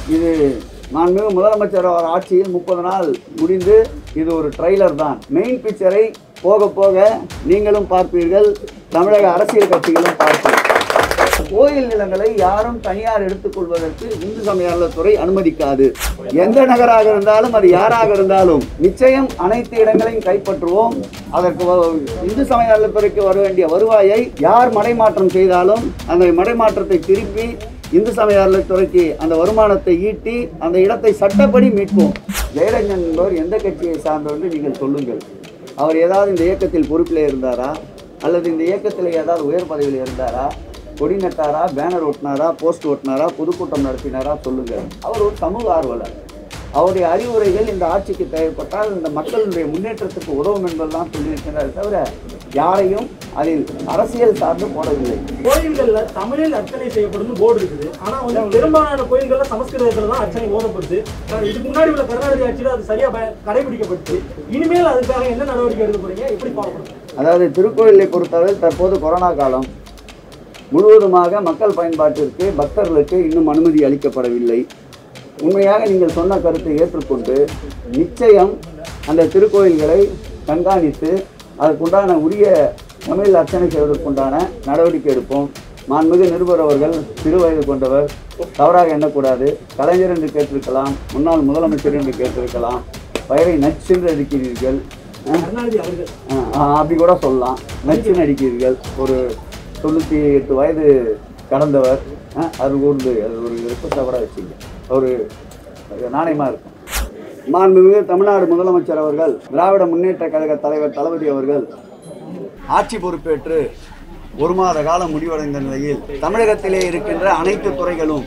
இது மாண்புமிகு முதலமைச்சர் அவர் ஆட்சியில் முப்பது நாள் முடிந்து இது ஒரு ட்ரைலர் தான் மெயின் பிக்சரை போக போக நீங்களும் பார்ப்பீர்கள் தமிழக அரசியல் கட்சிகளும் பார்ப்பீர்கள் கோயில் நிலங்களை யாரும் தனியார் எடுத்துக்கொள்வதற்கு இந்து சமய அறநிலையத்துறை அனுமதிக்காது எந்த நகராக இருந்தாலும் அது யாராக இருந்தாலும் நிச்சயம் அனைத்து இடங்களையும் கைப்பற்றுவோம் அதற்கு வ- இந்து சமய அறநிலையத்துறைக்கு வர வேண்டிய வருவாயை யார் மடைமாற்றம் செய்தாலும் அந்த மடைமாற்றத்தை திருப்பி இந்து சமய அறநிலையத்துறைக்கு அந்த வருமானத்தை ஈட்டி அந்த இடத்தை சட்டப்படி மீட்போம் ஜெயரஞ்சன் என்பவர் எந்த கட்சியை சார்ந்தவர் என்று நீங்கள் சொல்லுங்கள் அவர் ஏதாவது இந்த இயக்கத்தில் பொறுப்பில் இருந்தாரா அல்லது இந்த இயக்கத்தில் ஏதாவது உயர் பதவியில் இருந்தாரா கொடி நட்டாரா பேனர் ஒட்டினாரா போஸ்ட் ஒட்டினாரா பொதுக்கூட்டம் நடத்தினாரா சொல்லுங்க அவர் ஒரு சமூக ஆர்வலர் அவருடைய அறிவுரைகள் இந்த ஆட்சிக்கு தேவைப்பட்டால் இந்த மக்களுடைய முன்னேற்றத்துக்கு உதவும் என்பதெல்லாம் சொல்லியிருக்கிறார் தவிர யாரையும் அதில் அரசியல் சார்ந்து போடவில்லை கோயில்கள்ல தமிழில் அர்ச்சனை செய்யப்படும் போர்டு இருக்குது ஆனா வந்து பெரும்பாலான கோயில்கள்ல சமஸ்கிருதத்துல தான் அர்ச்சனை ஓதப்படுது ஆனா இதுக்கு முன்னாடி உள்ள கருணாநிதி ஆட்சியில் அது சரியா ப- கடைபிடிக்கப்பட்டு இனிமேல் அதுக்காக என்ன நடவடிக்கை எடுக்க போறீங்க எப்படி பார்க்கணும் அதாவது திருக்கோயிலை பொறுத்தவரை தற்போது கொரோனா காலம் முழுவதுமாக மக்கள் பயன்பாட்டிற்கு பக்தர்களுக்கு இன்னும் அனுமதி அளிக்கப்படவில்லை உண்மையாக நீங்கள் சொன்ன கருத்தை ஏற்றுக்கொண்டு நிச்சயம் அந்த திருக்கோயில்களை கண்காணித்து அதற்குண்டான உரிய தமிழ் அர்ச்சனை செய்வதற்குண்டான நடவடிக்கை எடுப்போம் மாண்புமிகு நிருபர் அவர்கள் சிறு வயது கொண்டவர் தவறாக எண்ணக்கூடாது கலைஞர் என்று கேட்டிருக்கலாம் முன்னாள் முதலமைச்சர் என்று கேட்டிருக்கலாம் பெயரை நச்சென்று இருக்கிறீர்கள் கருணாநிதி அவர்கள் ஆ, ஆ, அப்படி கூட சொல்லலாம் நச்சு நடிக்கிறீர்கள் ஒரு தொண்ணூற்றி எட்டு வயது கடந்தவர் ஆ, அது கூர்ந்து அது ஒரு ரிப்போர்ட்டாக கூட வச்சுங்க ஒரு நாணயமாக இருக்கும் மாண்புமிகு தமிழ்நாடு முதலமைச்சர் அவர்கள் திராவிட முன்னேற்ற கழக தலைவர் தளபதி அவர்கள் ஆட்சி பொறுப்பேற்று ஒரு மாத காலம் முடிவடைந்த நிலையில் தமிழகத்திலே இருக்கின்ற அனைத்து துறைகளும்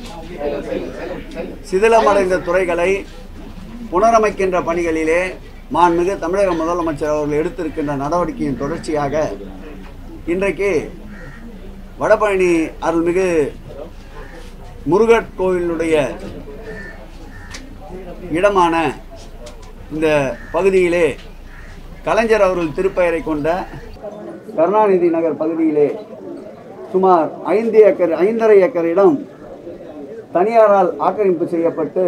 சிதிலமடைந்த துறைகளை புனரமைக்கின்ற பணிகளிலே மாண்புமிகு தமிழக முதலமைச்சர் அவர்கள் எடுத்திருக்கின்ற நடவடிக்கையின் தொடர்ச்சியாக இன்றைக்கு வடபழனி அருள்மிகு முருகர் கோவிலுடைய இடமான இந்த பகுதியிலே கலைஞர் அவர்கள் திருப்பெயரை கொண்ட கருணாநிதி நகர் பகுதியிலே சுமார் ஐந்து ஏக்கர் ஐந்தரை ஏக்கர் இடம் தனியாரால் ஆக்கிரமிப்பு செய்யப்பட்டு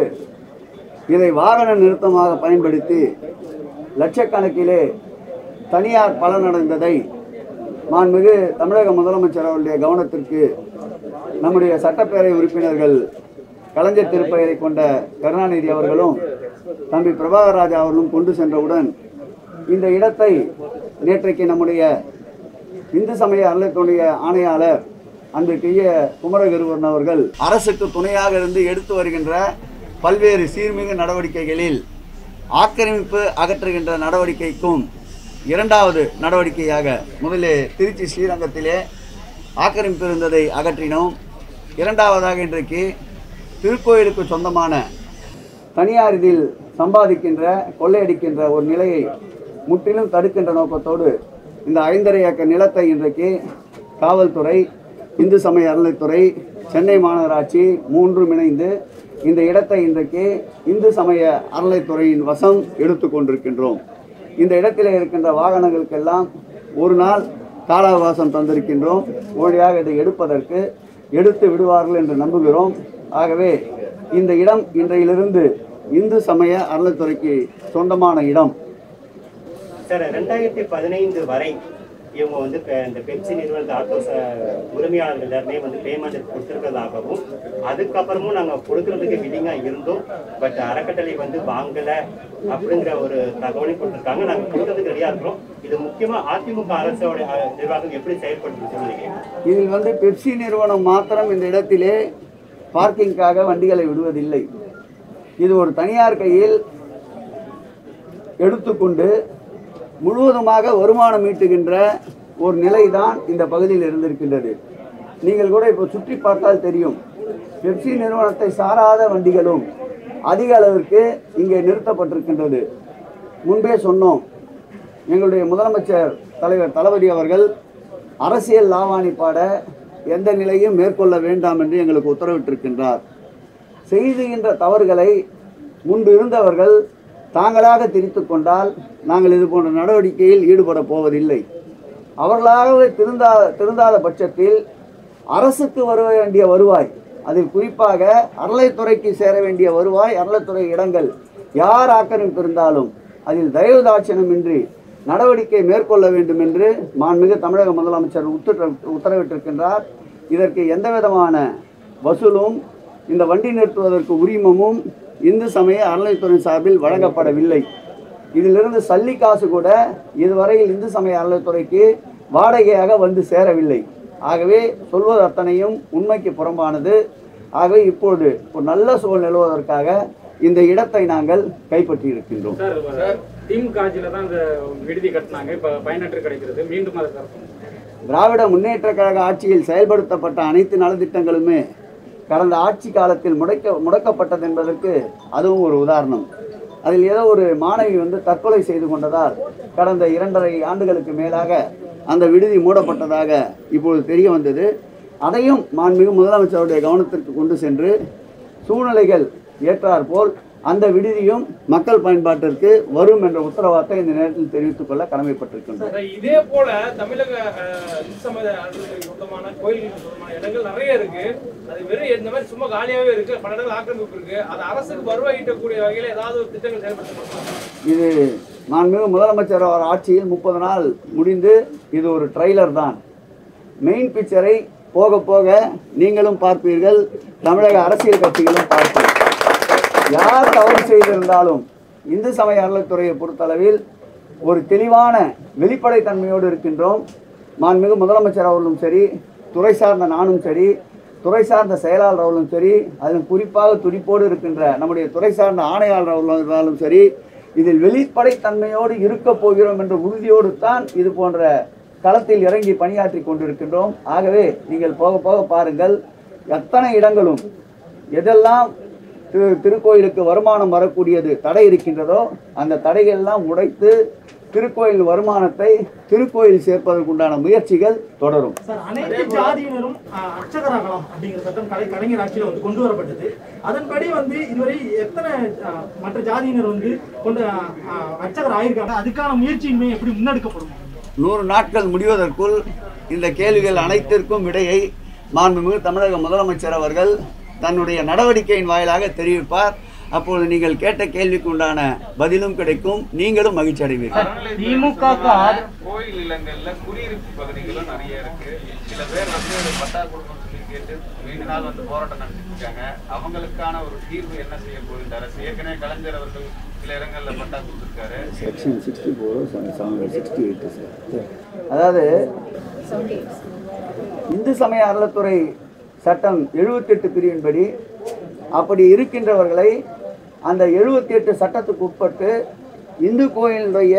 இதை வாகன நிறுத்தமாக பயன்படுத்தி லட்சக்கணக்கிலே தனியார் பலனடைந்ததை மாண்புமிகு தமிழக முதலமைச்சர் அவருடைய கவனத்திற்கு நம்முடைய சட்டப்பேரவை உறுப்பினர்கள் கலைஞர் திருப்பெயரை கொண்ட கருணாநிதி அவர்களும் தம்பி பிரபாகர் ராஜா அவர்களும் கொண்டு சென்றவுடன் இந்த இடத்தை நேற்றைக்கு நம்முடைய இந்து சமய அறநிலையத்துடைய ஆணையாளர் அன்றைக்கைய குமரகுருவன் அவர்கள் அரசுக்கு துணையாக இருந்து எடுத்து வருகின்ற பல்வேறு சீர்மிகு நடவடிக்கைகளில் ஆக்கிரமிப்பு அகற்றுகின்ற நடவடிக்கைக்கும் இரண்டாவது நடவடிக்கையாக முதலில் திருச்சி ஸ்ரீரங்கத்திலே ஆக்கிரமிப்பு இருந்ததை அகற்றினோம் இரண்டாவதாக இன்றைக்கு திருக்கோயிலுக்கு சொந்தமான தனியார் இதில் சம்பாதிக்கின்ற கொள்ளையடிக்கின்ற ஒரு நிலையை முற்றிலும் தடுக்கின்ற நோக்கத்தோடு இந்த ஐந்தரை ஏக்கர் நிலத்தை இன்றைக்கு காவல்துறை இந்து சமய அறநிலைத்துறை சென்னை மாநகராட்சி மூன்றும் இணைந்து இந்த இடத்தை இன்றைக்கு இந்து சமய அறநிலைத்துறையின் வசம் எடுத்து கொண்டிருக்கின்றோம் இந்த இடத்தில் இருக்கின்ற வாகனங்களுக்கெல்லாம் ஒரு நாள் கால அவகாசம் தந்திருக்கின்றோம் உடனடியாக இதை எடுப்பதற்கு எடுத்து விடுவார்கள் என்று நம்புகிறோம் ஆகவே இந்த இடம் இன்றையிலிருந்து இந்து சமய அறநிலைத்துறைக்கு சொந்தமான இடம் சார் ரெண்டாயிரத்தி பதினைந்து வரை இவங்க வந்து பெ- இந்த பெப்சி நிறுவனத்தை ஆட்டோ ச- உரிமையாளர்கள் எல்லாருமே வந்து பேமெண்ட் கொடுத்துருக்கிறதாகவும் அதுக்கப்புறமும் நாங்கள் கொடுக்கறதுக்கு வில்லிங்காக இருந்தோம் பட் அறக்கட்டளை வந்து வாங்கலை அப்படிங்கிற ஒரு தகவலையும் கொடுத்துருக்காங்க நாங்கள் கொடுக்கறதுக்கு ரெடியாக இருக்கிறோம் இது முக்கியமாக அதிமுக அரசோட அஹ், நிர்வாகம் எப்படி செயல்பட்டு சொல்லுங்க இதில் வந்து பெப்சி நிறுவனம் மாத்திரம் இந்த இடத்திலே பார்க்கிங்காக வண்டிகளை விடுவதில்லை இது ஒரு தனியார் கையில் எடுத்துக்கொண்டு முழுவதுமாக வருமானம் ஈட்டுகின்ற ஒரு நிலைதான் இந்த பகுதியில் இருந்திருக்கின்றது நீங்கள் கூட இப்போ சுற்றி பார்த்தால் தெரியும் பெப்சி நிறுவனத்தை சாராத வண்டிகளும் அதிக அளவிற்கு இங்கே நிறுத்தப்பட்டிருக்கின்றது முன்பே சொன்னோம் எங்களுடைய முதலமைச்சர் தலைவர் தளபதி அவர்கள் அரசியல் லாவாணி பாட எந்த நிலையும் மேற்கொள்ள வேண்டாம் என்று எங்களுக்கு உத்தரவிட்டிருக்கின்றார் செய்துகின்ற தவறுகளை முன்பு இருந்தவர்கள் தாங்களாக திரித்து கொண்டால் நாங்கள் இது போன்ற நடவடிக்கையில் ஈடுபட போவதில்லை அவர்களாகவே திருந்தா திருந்தாத பட்சத்தில் அரசுக்கு வர வேண்டிய வருவாய் அதில் குறிப்பாக அறளைத்துறைக்கு சேர வேண்டிய வருவாய் அறளைத்துறை இடங்கள் யார் ஆக்கிரமிப்பிருந்தாலும் அதில் தயவு தாட்சணமின்றி நடவடிக்கை மேற்கொள்ள வேண்டும் என்று மாண்புமிகு தமிழக முதலமைச்சர் உத்தர உத்தரவிட்டிருக்கின்றார் இதற்கு எந்த விதமான வசூலும் இந்த வண்டி நிறுத்துவதற்கு உரிமமும் இந்து சமய அறநிலைத்துறை சார்பில் வழங்கப்படவில்லை இதிலிருந்து சல்லி காசு கூட இதுவரையில் இந்து சமய அறநிலைத்துறைக்கு வாடகையாக வந்து சேரவில்லை ஆகவே சொல்வது அத்தனையும் உண்மைக்கு புறம்பானது ஆகவே இப்பொழுது ஒரு நல்ல சூழல் நிலவுவதற்காக இந்த இடத்தை நாங்கள் கைப்பற்றி இருக்கின்றோம் சார் திமுக ஆட்சியில தான் இந்த விடுதி கட்டினாங்க இப்ப பயனற்று கிடைக்கிறது மீண்டும் அதை திறக்கணும் திராவிட முன்னேற்றக் கழக ஆட்சியில் செயல்படுத்தப்பட்ட அனைத்து நலத்திட்டங்களுமே கடந்த ஆட்சி காலத்தில் முடக்க முடக்கப்பட்டது என்பதற்கு அதுவும் ஒரு உதாரணம் அதில் ஏதோ ஒரு மாணவி வந்து தற்கொலை செய்து கொண்டதால் கடந்த இரண்டரை ஆண்டுகளுக்கு மேலாக அந்த விடுதி மூடப்பட்டதாக இப்பொழுது தெரிய வந்தது அதையும் மாண்புமிகு முதலமைச்சருடைய கவனத்திற்கு கொண்டு சென்று சூழ்நிலைகள் ஏற்றாற்போல் அந்த விடுதியும் மக்கள் பயன்பாட்டிற்கு வரும் என்ற உத்தரவாதத்தை இந்த நேரத்தில் தெரிவித்துக் கொள்ள கடமைப்பட்டிருக்கின்றோம் சார், இதே போல தமிழக அஹ், இந்து சமய அறநிலையத்துறைக்கு சொந்தமான கோயில்களுக்கு சொந்தமான இடங்கள் நிறைய இருக்கு அது வெறும் இந்த மாதிரி சும்மா காலியாவே இருக்கு பல இடங்கள் ஆக்கிரமிப்பு இருக்கு அது அரசுக்கு வருவாய் ஈட்டக்கூடிய வகையில ஏதாவது ஒரு திட்டங்கள் செயல்படுத்தப்படுமா இது மாண்புமிகு முதலமைச்சர் அவர் ஆட்சியில் முப்பது நாள் முடிந்து இது ஒரு ட்ரைலர் தான் மெயின் பிக்சரை போக போக நீங்களும் பார்ப்பீர்கள் தமிழக அரசியல் கட்சிகளும் பார்ப்பீர்கள் யார் தவறு செய்திருந்தாலும் இந்து சமய அறநிலைத்துறையை பொறுத்தளவில் ஒரு தெளிவான வெளிப்படைத்தன்மையோடு இருக்கின்றோம் மாண்புமிகு முதலமைச்சர் அவர்களும் சரி துறை சார்ந்த நானும் சரி துறை சார்ந்த செயலாளர் அவர்களும் சரி அதில் குறிப்பாக துடிப்போடு இருக்கின்ற நம்முடைய துறை சார்ந்த ஆணையாளர் அவர்களும் சரி இதில் வெளிப்படைத்தன்மையோடு இருக்க போகிறோம் என்ற உறுதியோடு தான் இது போன்ற களத்தில் இறங்கி பணியாற்றி கொண்டிருக்கின்றோம் ஆகவே நீங்கள் போக போக பாருங்கள் எத்தனை இடங்களும் எதெல்லாம் திரு திருக்கோயிலுக்கு வருமானம் வரக்கூடியது தடை இருக்கின்றதோ அந்த தடைகளெல்லாம் உடைத்து திருக்கோயில் வருமானத்தை திருக்கோயில் சேர்ப்பதற்குண்டான முயற்சிகள் தொடரும் சார் அனைத்து ஜாதியினரும் அஹ், அர்ச்சகராகலாம் அப்படிங்கிற சட்டம் கலை கலைஞர் ஆட்சியில் வந்து கொண்டு வரப்பட்டது அதன்படி வந்து இதுவரை எத்தனை அஹ், மற்ற ஜாதியினர் வந்து கொண்டு அஹ், அஹ், அர்ச்சகர் ஆயிருக்காங்க அதுக்கான முயற்சியின்மை எப்படி முன்னெடுக்கப்படும் நூறு நாட்கள் முடிவதற்குள் இந்த கேள்விகள் அனைத்திற்கும் விடையை மாண்புமிகு தமிழக முதலமைச்சர் அவர்கள் தன்னுடைய நடவடிக்கையின் வாயிலாக தெரிவிப்பார் அப்பொழுது நீங்கள் கேட்ட கேள்விக்கு உண்டான பதிலும் கிடைக்கும் நீங்களும் மகிழ்ச்சி அடைவீர்கள் திமுக கோயில் இல்லங்கள்ல குடியிருப்பு பகுதிகளும் நிறைய இருக்கு சில பேர் வந்து பட்டா கொடுக்கணும்னு சொல்லி கேட்டு நீண்ட நாள் வந்து போராட்டம் நடத்திட்டு இருக்காங்க அவங்களுக்கான ஒரு தீர்வு என்ன செய்ய போகுது இந்த அரசு ஏற்கனவே கலைஞர் அவர்கள் சில இடங்கள்ல பட்டா கொடுத்துருக்காரு section sixty four sixty eight sir அதாவது இந்து சமய அறநிலைத்துறை சட்டம் எழுபத்தெட்டு பிரிவின்படி அப்படி இருக்கின்றவர்களை அந்த எழுபத்தி எட்டு சட்டத்துக்கு உட்பட்டு இந்து கோயிலுடைய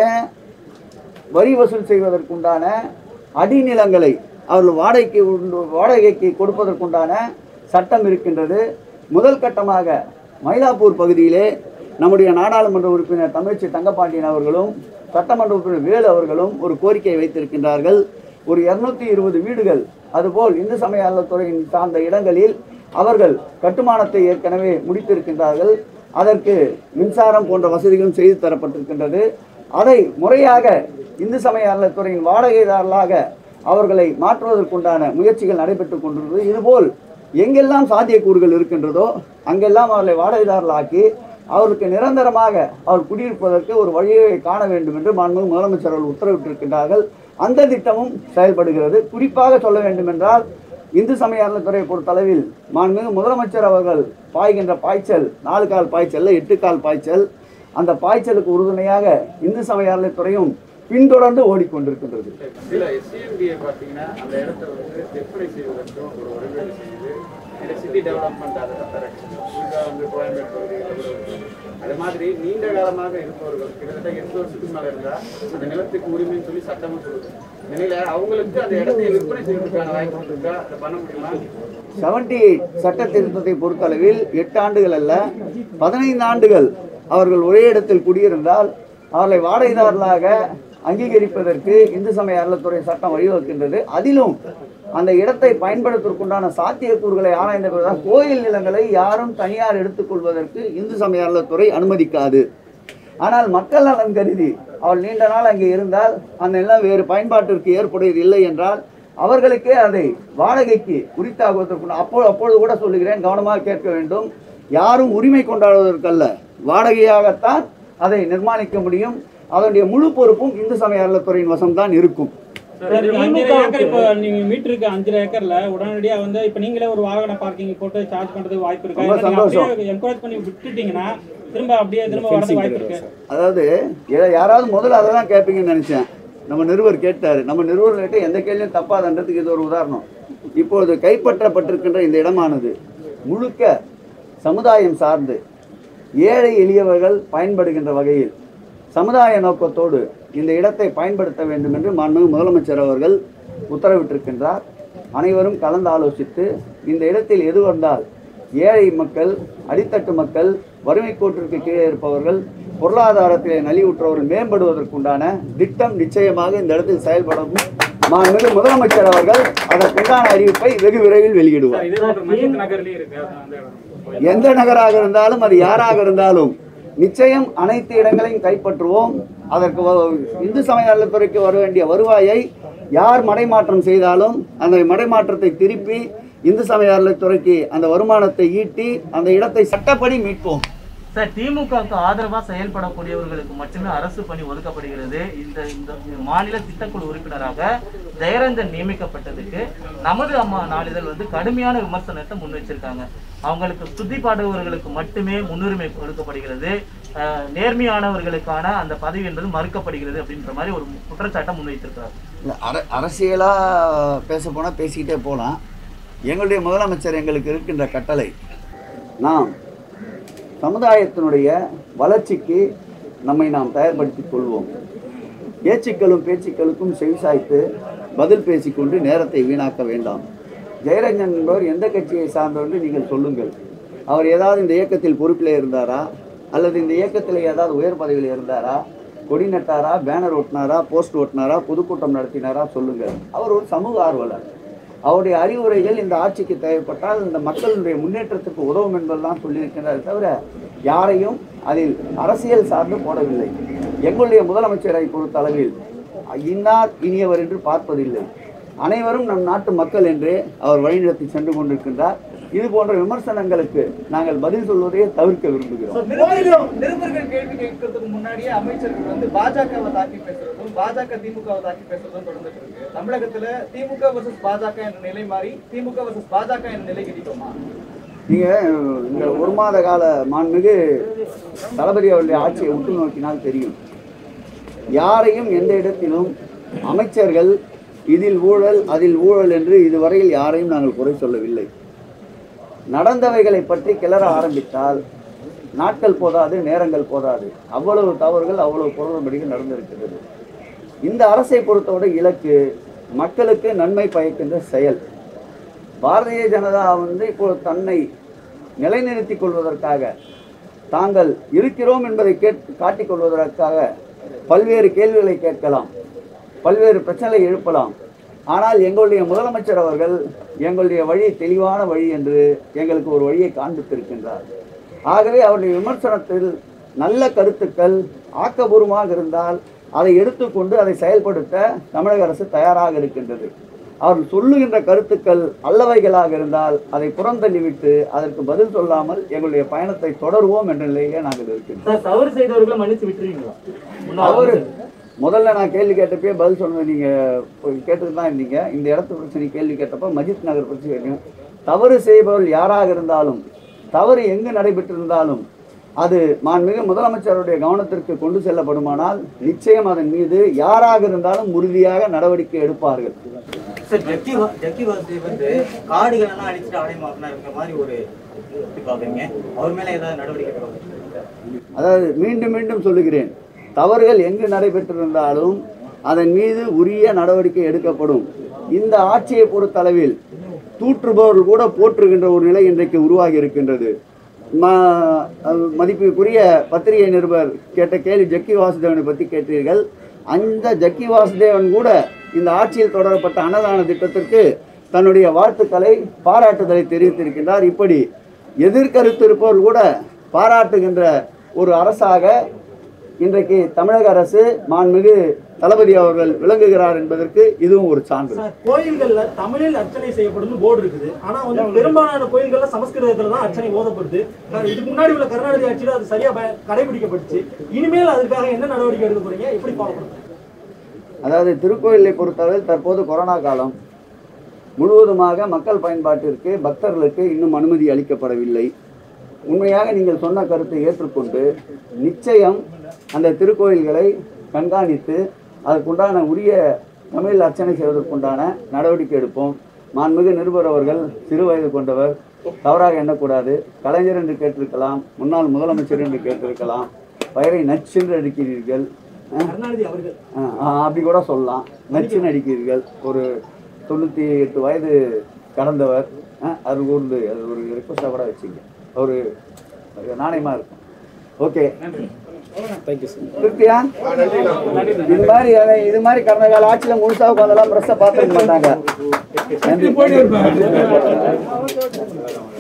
வரி வசூல் செய்வதற்குண்டான அடிநிலங்களை அவர்கள் வாடகைக்கு உண்டு- வாடகைக்கு கொடுப்பதற்குண்டான சட்டம் இருக்கின்றது முதல் கட்டமாக மயிலாப்பூர் பகுதியிலே நம்முடைய நாடாளுமன்ற உறுப்பினர் தமிழ்ச்சி தங்கப்பாண்டியன் அவர்களும் சட்டமன்ற உறுப்பினர் வேலு அவர்களும் ஒரு கோரிக்கை வைத்திருக்கின்றார்கள் ஒரு இருநூத்தி இருபது வீடுகள் அதுபோல் இந்து சமய அறநிலைத்துறையின் சார்ந்த இடங்களில் அவர்கள் கட்டுமானத்தை ஏற்கனவே முடித்திருக்கின்றார்கள் அதற்கு மின்சாரம் போன்ற வசதிகளும் செய்து தரப்பட்டிருக்கின்றது அதை முறையாக இந்து சமய அறநிலைத்துறையின் வாடகைதாரர்களாக அவர்களை மாற்றுவதற்குண்டான முயற்சிகள் நடைபெற்றுக் கொண்டிருந்தது இதுபோல் எங்கெல்லாம் சாத்தியக்கூறுகள் இருக்கின்றதோ அங்கெல்லாம் அவர்களை வாடகைதாரர்களாக்கி அவருக்கு நிரந்தரமாக அவர் குடியிருப்பதற்கு ஒரு வழியை காண வேண்டும் என்று மாண்புமிகு முதலமைச்சர் அவர்கள் உத்தரவிட்டிருக்கின்றார்கள் அந்த திட்டமும் செயல்படுகிறது குறிப்பாக சொல்ல வேண்டும் என்றால் இந்து சமய அறநிலைத்துறையை பொறுத்தளவில் மாண்புமிகு முதலமைச்சர் அவர்கள் பாய்கின்ற பாய்ச்சல் நாலு கால் பாய்ச்சல்ல எட்டு கால் பாய்ச்சல் அந்த பாய்ச்சலுக்கு உறுதுணையாக இந்து சமய அறநிலைத்துறையும் பின்தொடர்ந்து ஓடிக்கொண்டிருக்கின்றது சில எஸ்சிஎம்பிஏ பார்த்தீங்கன்னா அந்த இடத்த வந்து விற்பனை செய்வதற்கும் ஒரு ஒருவேளை செய்து இந்த சிட்டி டெவலப்மெண்ட் அதை குறிப்பாக வந்து கோயம்பேடு பகுதிகளில் கூட இருக்கு. அது மாதிரி நீண்ட காலமாக இருப்பவர்கள் கிட்டத்தட்ட எட்டு வருஷத்துக்கு மேல இருந்தா அந்த நிலத்துக்கு உரிமைன்னு சொல்லி சட்டமும் சொல்லுது நிலையில அவங்களுக்கு அந்த இடத்தை விற்பனை செய்வதற்கான வாய்ப்பு இருக்கா அதை பண்ண முடியுமா செவன்டி சட்ட திருத்தத்தை பொறுத்தளவில் எட்டு ஆண்டுகள் அல்ல பதினைந்து ஆண்டுகள் அவர்கள் ஒரே இடத்தில் குடியிருந்தால் அவர்களை வாடகைதாரர்களாக அங்கீகரிப்பதற்கு இந்து சமய அறநிலைத்துறை சட்டம் வழிவகுக்கின்றது அதிலும் அந்த இடத்தை பயன்படுத்துவதற்குண்டான சாத்தியக்கூறுகளை ஆராய்ந்த பிறகுதான் கோயில் நிலங்களை யாரும் தனியார் எடுத்துக்கொள்வதற்கு இந்து சமய அறநிலைத்துறை அனுமதிக்காது ஆனால் மக்கள் நலன் கருதி அவள் நீண்ட நாள் அங்கே இருந்தால் அந்த நிலம் வேறு பயன்பாட்டிற்கு ஏற்புடையது இல்லை என்றால் அவர்களுக்கே அதை வாடகைக்கு உரித்தாகுவதற்கு அப்போ அப்பொழுது கூட சொல்லுகிறேன் கவனமாக கேட்க வேண்டும் யாரும் உரிமை கொண்டாடுவதற்கல்ல வாடகையாகத்தான் அதை நிர்மாணிக்க முடியும் அதனுடைய முழு பொறுப்பும் இந்து சமய அறநிலைத்துறையின் வசம்தான் இருக்கும் சார், இப்ப அஞ்சரை ஏக்கர் இப்போ நீங்க மீட்டருக்கு அஞ்சரை ஏக்கர்ல உடனடியா வந்து இப்ப நீங்களே ஒரு வாகன பார்க்கிங் போட்டு சார்ஜ் பண்றதுக்கு வாய்ப்பு இருக்கா ரொம்ப இல்ல நீங்க சந்தோஷம். அப்படியே என்கரேஜ் பண்ணி விட்டுட்டீங்கன்னா திரும்ப அப்படியே திரும்ப வரதுக்கு வாய்ப்பு இருக்கு அதாவது யா- யாராவது முதல்ல அதை தான் கேட்பீங்கன்னு நினைச்சேன் நம்ம நிருபர் கேட்டாரு நம்ம நிருபர் கேட்டு எந்த கேள்வியும் தப்பாதுன்றதுக்கு இது ஒரு உதாரணம் இப்பொழுது கைப்பற்றப்பட்டிருக்கின்ற இந்த இடமானது முழுக்க சமுதாயம் சார்ந்து ஏழை எளியவர்கள் பயன்படுகின்ற வகையில் சமுதாய நோக்கத்தோடு இந்த இடத்தை பயன்படுத்த வேண்டும் என்று மாண்புமிகு முதலமைச்சர் அவர்கள் உத்தரவிட்டிருக்கின்றார் அனைவரும் கலந்து ஆலோசித்து இந்த இடத்தில் எது வந்தால் ஏழை மக்கள் அடித்தட்டு மக்கள் வறுமை கோட்டிற்கு கீழே இருப்பவர்கள் பொருளாதாரத்திலே நலிவுற்றவர்கள் மேம்படுவதற்குண்டான திட்டம் நிச்சயமாக இந்த இடத்தில் செயல்படும் மாண்புமிகு முதலமைச்சர் அவர்கள் அதற்குண்டான அறிவிப்பை வெகு விரைவில் வெளியிடுவார் சார், இதே போன்ற மஜித் நகர்லயும் இருக்கு அது அந்த இடம் எந்த நகராக இருந்தாலும் அது யாராக இருந்தாலும் நிச்சயம் அனைத்து இடங்களையும் கைப்பற்றுவோம் அதற்கு வ- இந்து சமய நலத்துறைக்கு வர வேண்டிய வருவாயை யார் மடைமாற்றம் செய்தாலும் அந்த மடைமாற்றத்தை திருப்பி இந்து சமய அறநிலைத்துறைக்கு அந்த வருமானத்தை ஈட்டி அந்த இடத்தை சட்டப்படி மீட்போம் சார் திமுகவுக்கு ஆதரவா செயல்படக்கூடியவர்களுக்கு மட்டுமே அரசு பணி ஒதுக்கப்படுகிறது இந்த இந்த மாநில திட்டக்குழு உறுப்பினராக ஜெயரஞ்சன் நியமிக்கப்பட்டதுக்கு நமது அம்மா நாளிதழ் வந்து கடுமையான விமர்சனத்தை முன் வச்சிருக்காங்க அவங்களுக்கு ஸ்துதி பாடுபவர்களுக்கு மட்டுமே முன்னுரிமை கொடுக்கப்படுகிறது அஹ், நேர்மையானவர்களுக்கான அந்த பதவி என்பது மறுக்கப்படுகிறது அப்படின்ற மாதிரி ஒரு குற்றச்சாட்டை முன்வைத்திருக்காரு இல்லை அர அரசியலாக பேச போனால் பேசிக்கிட்டே போகலாம் எங்களுடைய முதலமைச்சர் எங்களுக்கு இருக்கின்ற கட்டளை நாம் சமுதாயத்தினுடைய வளர்ச்சிக்கு நம்மை நாம் தயார்படுத்திக் கொள்வோம் ஏச்சுக்களும் பேச்சுக்களுக்கும் செவிசாய்த்து பதில் பேசிக்கொண்டு நேரத்தை வீணாக்க வேண்டாம் ஜெயரஞ்சன் என்பவர் எந்த கட்சியை சார்ந்தவர் என்று நீங்கள் சொல்லுங்கள் அவர் ஏதாவது இந்த இயக்கத்தில் பொறுப்பில் இருந்தாரா அல்லது இந்த இயக்கத்தில் ஏதாவது உயர் பதவியில் இருந்தாரா கொடி நட்டாரா பேனர் ஒட்டினாரா போஸ்ட் ஒட்டினாரா பொதுக்கூட்டம் நடத்தினாரா சொல்லுங்கள் அவர் ஒரு சமூக ஆர்வலர் அவருடைய அறிவுரைகள் இந்த ஆட்சிக்கு தேவைப்பட்டால் இந்த மக்களுடைய முன்னேற்றத்துக்கு உதவும் என்பதெல்லாம் சொல்லியிருக்கிறார் தவிர யாரையும் அதில் அரசியல் சார்ந்து போடவில்லை எங்களுடைய முதலமைச்சரை பொறுத்த அளவில் இன்னார் இனியவர் என்று பார்ப்பதில்லை அனைவரும் நம் நாட்டு மக்கள் என்று அவர் வழிநடத்தி சென்று கொண்டிருக்கின்றார் இது போன்ற விமர்சனங்களுக்கு நாங்கள் பதில் சொல்வதையே தவிர்க்க விரும்புகிறோம் நிருபர்கள் நிருபர்கள் கேள்வி கேட்கறதுக்கு முன்னாடியே அமைச்சர்கள் வந்து பாஜகவை தாக்கி பேசுறதும் பாஜக திமுகவை தாக்கி பேசுறதும் தொடர்ந்துட்டு இருக்கு தமிழகத்துல திமுக வர்சஸ் பாஜக என்ற நிலை மாறி திமுக வர்சஸ் பாஜக என்ற நிலை கிடைக்குமா நீங்க இந்த ஒரு மாத கால மாண்புமிகு தளபதி அவருடைய ஆட்சியை உற்று நோக்கினால் தெரியும் யாரையும் எந்த இடத்திலும் அமைச்சர்கள் இதில் ஊழல் அதில் ஊழல் என்று இதுவரையில் யாரையும் நாங்கள் குறை சொல்லவில்லை நடந்தவைகளை பற்றி கிளற ஆரம்பித்தால் நாட்கள் போதாது நேரங்கள் போதாது அவ்வளவு தவறுகள் அவ்வளவு பொருள்படிகள் நடந்திருக்கிறது இந்த அரசை பொறுத்தவரை இலக்கு மக்களுக்கு நன்மை பயக்கின்ற செயல் பாரதிய ஜனதா வந்து இப்போ தன்னை நிலைநிறுத்திக் கொள்வதற்காக தாங்கள் இருக்கிறோம் என்பதை கேட் காட்டிக் கொள்வதற்காக பல்வேறு கேள்விகளை கேட்கலாம் பல்வேறு பிரச்சனைகளை எழுப்பலாம் ஆனால் எங்களுடைய முதலமைச்சர் அவர்கள் எங்களுடைய வழி தெளிவான வழி என்று எங்களுக்கு ஒரு வழியை காண்பித்திருக்கின்றார் ஆகவே அவருடைய விமர்சனத்தில் நல்ல கருத்துக்கள் ஆக்கபூர்வமாக இருந்தால் அதை எடுத்துக்கொண்டு அதை செயல்படுத்த தமிழக அரசு தயாராக இருக்கின்றது அவர்கள் சொல்லுகின்ற கருத்துக்கள் அல்லவைகளாக இருந்தால் அதை புறந்தள்ளிவிட்டு அதற்கு பதில் சொல்லாமல் எங்களுடைய பயணத்தை தொடருவோம் என்ற நிலையிலே நாங்கள் இருக்கின்றோம் சார் தவறு செய்தவர்களை மன்னிச்சு விட்டுருவீங்களா அவரு முதல்ல நான் கேள்வி கேட்டப்பே பதில் சொன்னது நீங்க கேட்டுட்டு தான் இருந்தீங்க இந்த இடத்து பிரச்சனை கேள்வி கேட்டப்ப மஜித் நகர் பிரச்சனை கேட்டீங்க. தவறு செய்பவர்கள் யாராக இருந்தாலும் தவறு எங்கு நடைபெற்றிருந்தாலும் அது மாண்புமிகு முதலமைச்சருடைய கவனத்திற்கு கொண்டு செல்லப்படுமானால் நிச்சயம் அதன் மீது யாராக இருந்தாலும் உறுதியாக நடவடிக்கை எடுப்பார்கள் சார் ஜக்கி வா- ஜக்கி வாசுதேவ் வந்து காடுகள் எல்லாம் அழிச்சிட்டு ஆலயமாக்குனாருங்கிற மாதிரி ஒரு எப்படி பாக்குறீங்க அவர் மேல ஏதாவது நடவடிக்கை எடுக்கணும் அதாவது மீண்டும் மீண்டும் சொல்லுகிறேன் தவறுகள் எங்கு நடைபெற்றிருந்தாலும் அதன் மீது உரிய நடவடிக்கை எடுக்கப்படும் இந்த ஆட்சியை பொறுத்தளவில் தூற்றுபவர்கள் கூட போற்றுகின்ற ஒரு நிலை இன்றைக்கு உருவாகி இருக்கின்றது ம- அஹ் மதிப்புக்குரிய பத்திரிகை நிருபர் கேட்ட கேள்வி ஜக்கி வாசுதேவனை பற்றி கேட்டீர்கள் அந்த ஜக்கி வாசுதேவன் கூட இந்த ஆட்சியில் தொடரப்பட்ட அன்னதான திட்டத்திற்கு தன்னுடைய வாழ்த்துக்களை பாராட்டுதலை தெரிவித்திருக்கின்றார் இப்படி எதிர்கருத்து இருப்பவர் கூட பாராட்டுகின்ற ஒரு அரசாக இன்றைக்கு தமிழக அரசு மாண்புமிகு தளபதி அவர்கள் விளங்குகிறார் என்பதற்கு இதுவும் ஒரு சான்று சார் கோயில்கள்ல தமிழில் அர்ச்சனை செய்யப்படும்னு போர்டு இருக்குது ஆனா வந்து பெரும்பாலான கோயில்கள்ல சமஸ்கிருதத்துல தான் அர்ச்சனை ஓதப்படுது சார், இதுக்கு முன்னாடி உள்ள கருணாநிதி ஆட்சியில அது சரியா ப- கடைபிடிக்கப்பட்டுச்சு இனிமேல் அதுக்காக என்ன நடவடிக்கை எடுக்க போறீங்க எப்படி ஃபாலோ பண்ணுங்க அதாவது திருக்கோயிலை பொறுத்தவரை தற்போது கொரோனா காலம் முழுவதுமாக மக்கள் பயன்பாட்டிற்கு பக்தர்களுக்கு இன்னும் அனுமதி அளிக்கப்படவில்லை உண்மையாக நீங்கள் சொன்ன கருத்தை ஏற்றுக்கொண்டு நிச்சயம் அந்த திருக்கோயில்களை கண்காணித்து அதற்குண்டான உரிய தமிழ் அர்ச்சனை செய்வதற்குண்டான நடவடிக்கை எடுப்போம் மாண்புமிகு நிருபர் அவர்கள் சிறு வயது கொண்டவர் தவறாக எண்ணக்கூடாது கலைஞர் என்று கேட்டிருக்கலாம் முன்னாள் முதலமைச்சர் என்று கேட்டிருக்கலாம் பெயரை நச்சென்று அடிக்கிறீர்கள் அஹ், கருணாநிதி அவர்கள் ஆ, ஆ, அப்படி கூட சொல்லலாம் நச்சு நடிக்கிறீர்கள் ஒரு தொண்ணூற்றி எட்டு வயது கடந்தவர் ஆ, அது ஒரு அது ஒரு ரிக்வஸ்டாக கூட வச்சுங்க ஒரு நாணயமாக இருக்கும் ஓகே திருப்தியா இது மாதிரி இது மாதிரி கடந்த கால ஆட்சியில் முழுசா உட்காந்தெல்லாம் பிரஸ்ஸை பார்த்துக்க மாட்டாங்க நன்றி